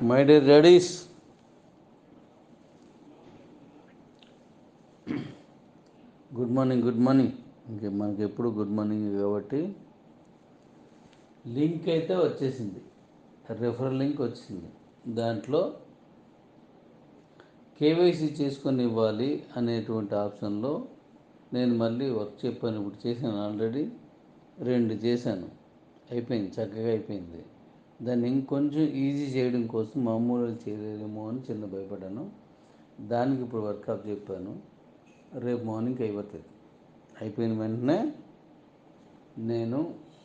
my dear daddies good morning good morning ఇంకే మనకి ఎప్పుడు గుడ్ మార్నింగ్ కాబట్టి లింక్ అయితే వచ్చేసింది రెఫరల్ లింక్ వచ్చింది దాంట్లో కేవైసీ చేసుకొని ఇవ్వాలి అనేటువంటి ఆప్షన్లో నేను మళ్ళీ వర్క్ చెప్పాను ఇప్పుడు చేశాను ఆల్రెడీ రెండు చేశాను అయిపోయింది చక్కగా అయిపోయింది దాన్ని ఇంకొంచెం ఈజీ చేయడం కోసం మామూలు చేయలేమో అని చిన్న భయపడ్డాను దానికి ఇప్పుడు వర్కప్ చెప్పాను రేపు మార్నింగ్ అయిపోతుంది అయిపోయిన వెంటనే నేను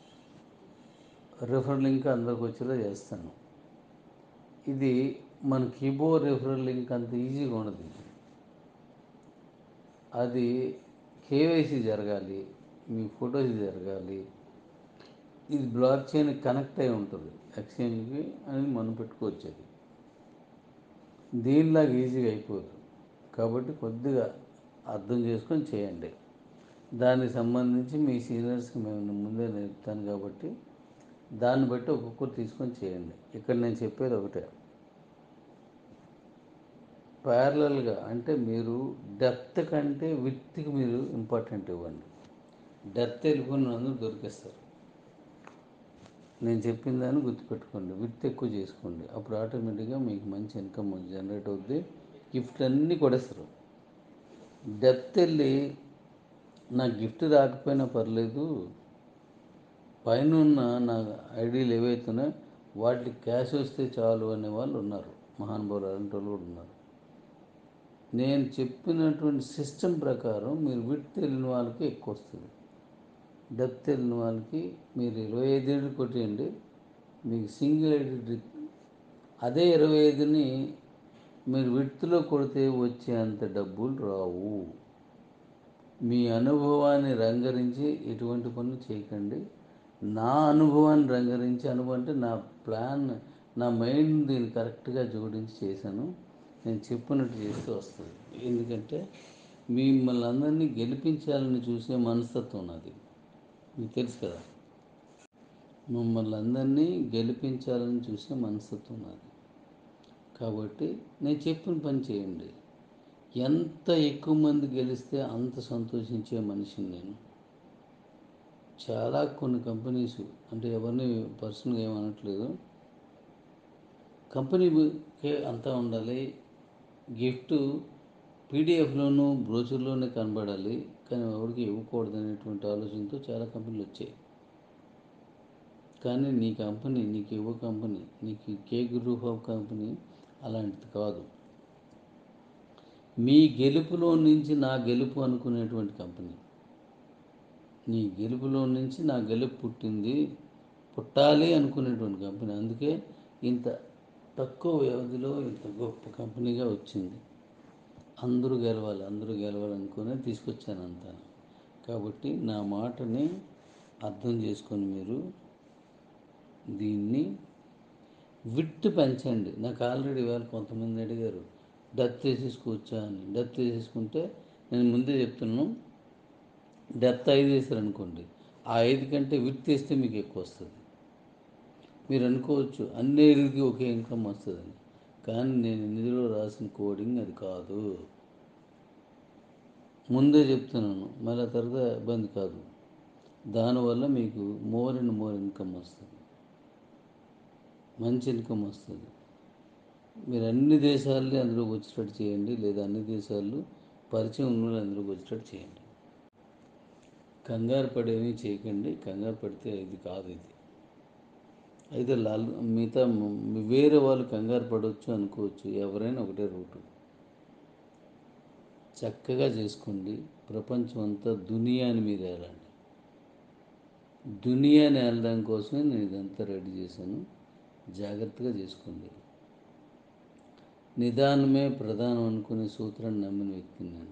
రిఫర్ లింక్ అందరికి వచ్చేలా చేస్తాను ఇది మన కీబోర్డ్ రిఫరల్ లింక్ అంత ఈజీగా ఉండదు ఇది అది కేవైసీ జరగాలి మీ ఫొటోస్ జరగాలి ఇది బ్లాక్ చైన్ కనెక్ట్ అయి ఉంటుంది ఎక్స్చేంజ్కి అని మనం పెట్టుకోవచ్చు అది దీనిలాగా ఈజీగా అయిపోదు కాబట్టి కొద్దిగా అర్థం చేసుకొని చేయండి దానికి సంబంధించి మీ సీనియర్స్కి మేము ముందే నేర్పుతాను కాబట్టి దాన్ని బట్టి ఒక్కొక్కరు తీసుకొని చేయండి ఇక్కడ నేను చెప్పేది ఒకటే ప్యారలల్గా అంటే మీరు డెప్త్ కంటే విత్కి మీరు ఇంపార్టెంట్ ఇవ్వండి డెప్త్ వెళ్ళిపోయిన అందరూ దొరికేస్తారు నేను చెప్పిన దాన్ని గుర్తుపెట్టుకోండి విత్ ఎక్కువ చేసుకోండి అప్పుడు ఆటోమేటిక్గా మీకు మంచి ఇన్కమ్ జనరేట్ అవుద్ది గిఫ్ట్ అన్నీ కొడేస్తారు డెప్త్ వెళ్ళి నాకు గిఫ్ట్ రాకపోయినా పర్లేదు పైన ఉన్న నా ఐడీలు ఏవైతున్నాయో వాటికి క్యాష్ వస్తే చాలు అనే వాళ్ళు ఉన్నారు మహానుభావులు అలాంటి వాళ్ళు కూడా ఉన్నారు నేను చెప్పినటువంటి సిస్టమ్ ప్రకారం మీరు విత్ వెళ్ళిన వాళ్ళకి ఎక్కువ వస్తుంది డెప్త్ వెళ్ళిన వాళ్ళకి మీరు ఇరవై ఐదు ఏళ్ళు కొట్టేయండి మీకు సింగిల్ ఐడి అదే ఇరవై ఐదుని మీరు విత్తులో కొడితే వచ్చేంత డబ్బులు రావు మీ అనుభవాన్ని రంగరించి ఎటువంటి పనులు చేయకండి నా అనుభవాన్ని రంగరించి అనుభవం అంటే నా ప్లాన్ నా మైండ్ దీన్ని కరెక్ట్గా జోడించి చేశాను నేను చెప్పినట్టు చేస్తే వస్తుంది ఎందుకంటే మిమ్మల్ని అందరినీ గెలిపించాలని చూసే మనస్తత్వం నాది మీకు తెలుసు కదా మమ్మల్ని అందరినీ గెలిపించాలని చూసే మనస్తత్వం నాది కాబట్టి నేను చెప్పిన పని చేయండి ఎంత ఎక్కువ మంది గెలిస్తే అంత సంతోషించే మనిషిని నేను చాలా కొన్ని కంపెనీస్ అంటే ఎవరిని పర్సనల్గా ఏమనట్లేదు కంపెనీకే అంతా ఉండాలి గిఫ్ట్ పీడిఎఫ్లోనూ బ్రోచర్లోనే కనబడాలి కానీ ఎవరికి ఇవ్వకూడదు అనేటువంటి ఆలోచనతో చాలా కంపెనీలు వచ్చాయి కానీ నీ కంపెనీ నీకు ఇవ్వ కంపెనీ నీకు కే గ్రూప్ ఆఫ్ కంపెనీ అలాంటిది కాదు మీ గెలుపులో నుంచి నా గెలుపు అనుకునేటువంటి కంపెనీ నీ గెలుపులో నుంచి నా గెలుపు పుట్టింది పుట్టాలి అనుకునేటువంటి కంపెనీ అందుకే ఇంత తక్కువ వ్యవధిలో ఇంత గొప్ప కంపెనీగా వచ్చింది అందరూ గెలవాలి అందరూ గెలవాలనుకునే తీసుకొచ్చాను అంతా కాబట్టి నా మాటని అర్థం చేసుకొని మీరు దీన్ని విట్ పెంచండి నాకు ఆల్రెడీ ఇవాళ కొంతమంది అడిగారు డెత్ వేసేసుకోవచ్చా అని డెత్ వేసేసుకుంటే నేను ముందే చెప్తున్నాను డెత్ ఐదు వేసారు అనుకోండి ఆ ఐదు కంటే విత్ వేస్తే మీకు ఎక్కువ వస్తుంది మీరు అనుకోవచ్చు అన్ని ఐదుకి ఒకే ఇన్కమ్ వస్తుందని కానీ నేను ఇందులో రాసిన కోడింగ్ అది కాదు ముందే చెప్తున్నాను మళ్ళీ తర్వాత ఇబ్బంది కాదు దానివల్ల మీకు మోర్ అండ్ మోర్ ఇన్కమ్ వస్తుంది మంచి ఇన్కమ్ వస్తుంది మీరు అన్ని దేశాలని అందులోకి వచ్చేటట్టు చేయండి లేదా అన్ని దేశాలు పరిచయం ఉన్న అందులోకి వచ్చేటట్టు చేయండి కంగారు పడేవి చేయకండి కంగారు పడితే ఇది కాదు ఇది అయితే లాల్ మిగతా వేరే వాళ్ళు కంగారు పడవచ్చు అనుకోవచ్చు ఎవరైనా ఒకటే రూటు చక్కగా చేసుకోండి ప్రపంచం అంతా దునియాని మీరు వెళ్ళండి దునియాని వెళ్ళడం కోసమే నేను ఇదంతా రెడీ చేశాను జాగ్రత్తగా చేసుకోండి నిదానమే ప్రధానం అనుకునే సూత్రాన్ని నమ్మిన వ్యక్తిని నేను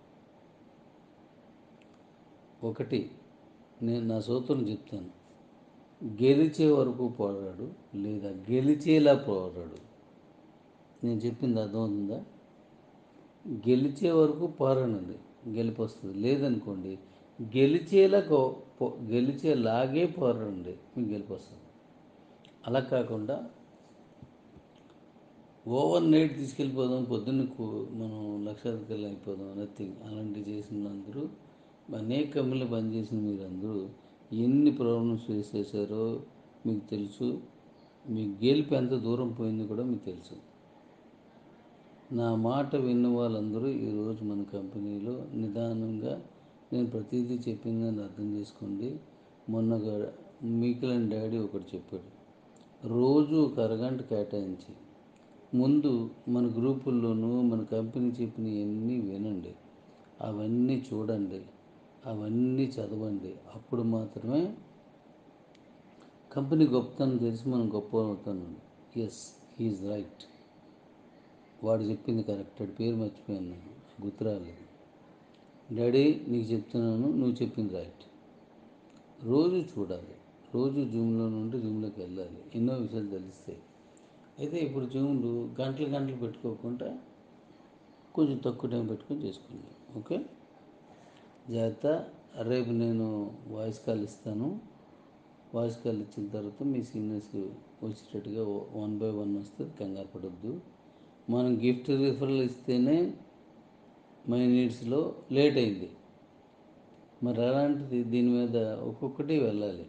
ఒకటి నేను నా సూత్రం చెప్తాను గెలిచే వరకు పోరాడు లేదా గెలిచేలా పోరాడు నేను చెప్పింది అర్థమవుతుందా గెలిచే వరకు పోరాడండి గెలిపి వస్తుంది లేదనుకోండి గెలిచేలా గెలిచేలాగే పోరాడండి మీకు గెలిపి వస్తుంది అలా కాకుండా ఓవర్ నైట్ తీసుకెళ్ళిపోదాం పొద్దున్న కూ- మనం లక్షాధికారులు అయిపోదాం నథింగ్ అలాంటివి చేసిన అందరూ అనేక కంపెనీలు పనిచేసిన మీరందరూ ఎన్ని ప్రాబ్లమ్స్ ఫేస్ చేశారో మీకు తెలుసు మీ గెలుపు ఎంత దూరం పోయిందో కూడా మీకు తెలుసు నా మాట విన్న వాళ్ళందరూ ఈరోజు మన కంపెనీలో నిదానంగా నేను ప్రతిదీ చెప్పిందని అర్థం చేసుకోండి మొన్నగా మీకులని డాడీ ఒకటి చెప్పాడు రోజు ఒక అరగంట కేటాయించి ముందు మన గ్రూపుల్లోనూ మన కంపెనీ చెప్పినవన్నీ వినండి అవన్నీ చూడండి అవన్నీ చదవండి అప్పుడు మాత్రమే కంపెనీ గొప్పతనం తెలిసి మనం గొప్ప అవుతాను ఎస్ హీఈస్ రైట్ వాడు చెప్పింది కరెక్ట్ వాడి పేరు మర్చిపోయాను నేను గుర్తు రాలేదు డాడీ నీకు చెప్తున్నాను నువ్వు చెప్పింది రైట్ రోజు చూడాలి రోజు జూమ్లో నుండి జూమ్లోకి వెళ్ళాలి ఎన్నో విషయాలు తెలుస్తాయి అయితే ఇప్పుడు జూమ్లు గంటలు గంటలు పెట్టుకోకుండా కొంచెం తక్కువ టైం పెట్టుకొని చేసుకుందాం ఓకే జాగ్రత్త రేపు నేను వాయిస్ కాల్ ఇస్తాను వాయిస్ కాల్ ఇచ్చిన తర్వాత మీ సీనియర్స్ వచ్చేటట్టుగా వన్ బై వన్ వస్తుంది కంగారు పడొద్దు మనం గిఫ్ట్ రిఫరల్ ఇస్తేనే మై నీడ్స్లో లేట్ అయింది మరి అలాంటిది దీని మీద ఒక్కొక్కటి వెళ్ళాలి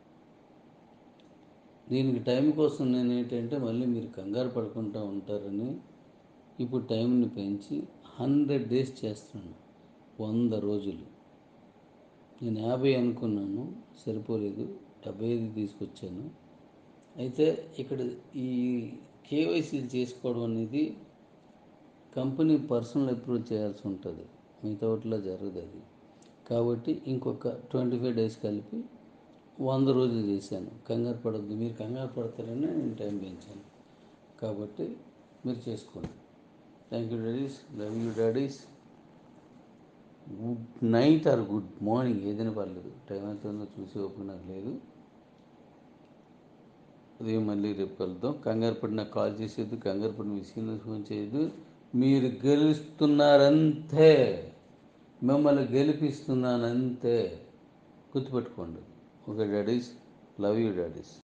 దీనికి టైం కోసం నేను ఏంటంటే మళ్ళీ మీరు కంగారు పడుకుంటూ ఉంటారని ఇప్పుడు టైంని పెంచి హండ్రెడ్ డేస్ చేస్తున్నాను వంద రోజులు నేను యాభై అనుకున్నాను సరిపోలేదు డెబ్బై ఐదు తీసుకొచ్చాను అయితే ఇక్కడ ఈ కేవైసీలు చేసుకోవడం అనేది కంపెనీ పర్సనల్ అప్రూవ్ చేయాల్సి ఉంటుంది మిగతా వాటిలో జరగదు అది కాబట్టి ఇంకొక ట్వంటీ ఫైవ్ డేస్ కలిపి వంద రోజులు చేశాను కంగారు పడద్దు మీరు కంగారు పడతారని నేను టైం పెంచాను కాబట్టి మీరు చేసుకోండి thank you daddies love you daddies good night or good morning ఏదైనా పర్లేదు టైం ఎంత ఉందో చూసి ఓపెన్ నాకు లేదు ఉదయం మళ్ళీ రేపు కలుద్దాం కంగారు పడి నాకు కాల్ చేసేది కంగారు పడి మీ సీనియర్స్ ఫోన్ చేయదు మీరు గెలుస్తున్నారంతే మిమ్మల్ని గెలిపిస్తున్నానంతే గుర్తుపెట్టుకోండి okay daddies love you daddy's